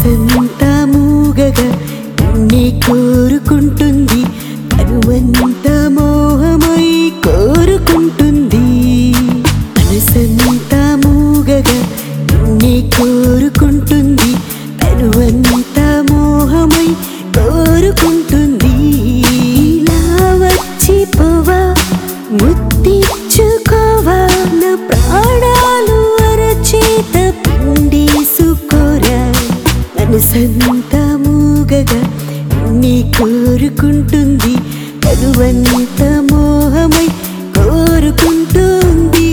మనసంతా మూగగా నీ కోరుకుంటుంది కనువంత మోహమై కోరుకుంటుంది మనసంతా మూగగా నీ కోరుకుంటుంది కనువంత మోహమై కోరుకుంటుంది ఇలా వచ్చిపోవా ముత్తిచ్చుకోవా నా ప్రాణాలు అరచేత పిండేసుకోరా మనసంతా మూగగా నీ కోరుకుంటుంది కనువంత మోహమై కోరుకుంటుంది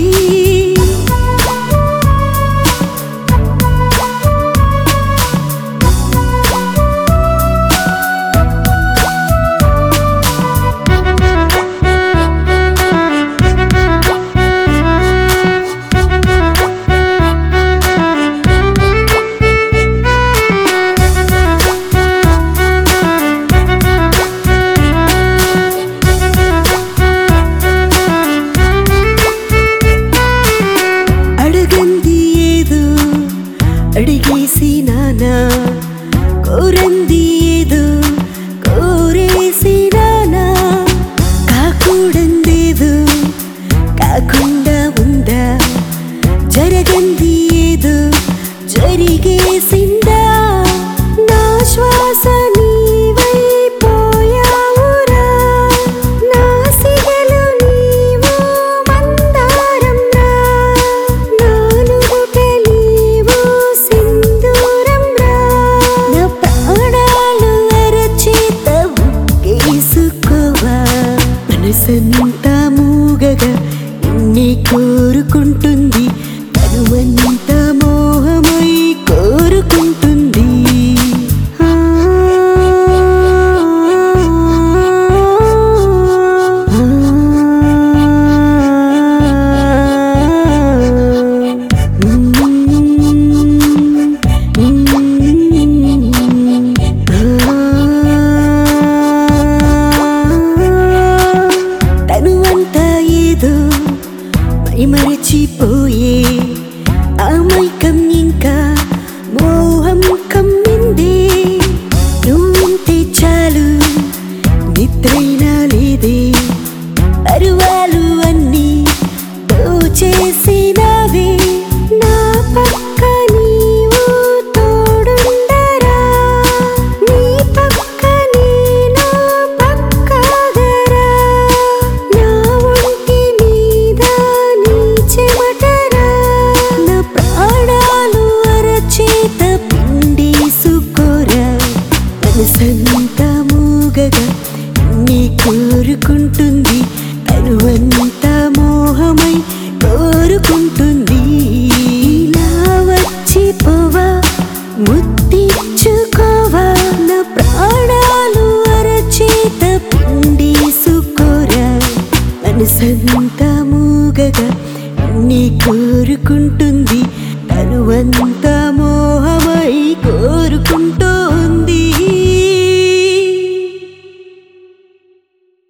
అడగంది ఏదో అడిగేసి నానా కోరంది ఏదో కోరేసి నానా కాకూడందేదో కాకుండా ఉందా జరగంది ఏదో జరిగేసిందా నా శ్వాస నీవైపోయావురా నా సిగలు నీవు మందారంరా నా నుదుట నీవు సింధూరంరా నా ప్రాణాలు అరచేత ఉక్కేసుకోవా మనసంతా మూగగా నీ కోరుకుంటుంది తనువంత మోహమై కోరుకుంటుంది ఆ తనువంతా ఏదో మై మరచిపోయే ఆ మైకం ఇంకా మోహం కమ్మిందే నువ్వుంటే చాలు నిద్రైనా లేదే అరువాలు అన్నీ దోచేసినావే నా పక్క నీవు తోడుండరా నీ పక్క నేను పక్కగరా నా ఒంటి మీద నీ చెమటరా నా ప్రాణాలు అరచేత పిండేసుకోరా మనసంతా మూగగా నీ కోరుకుంటుంది తనువంతా మోహమై కోరుకుంటుంది ఇలా వచ్చిపోవా ముత్తిచ్చుకోవా నా ప్రాణాలు అరచేత పిండేసుకోరా మనసంతా మూగగా నీ కోరుకుంటుంది తనువంతా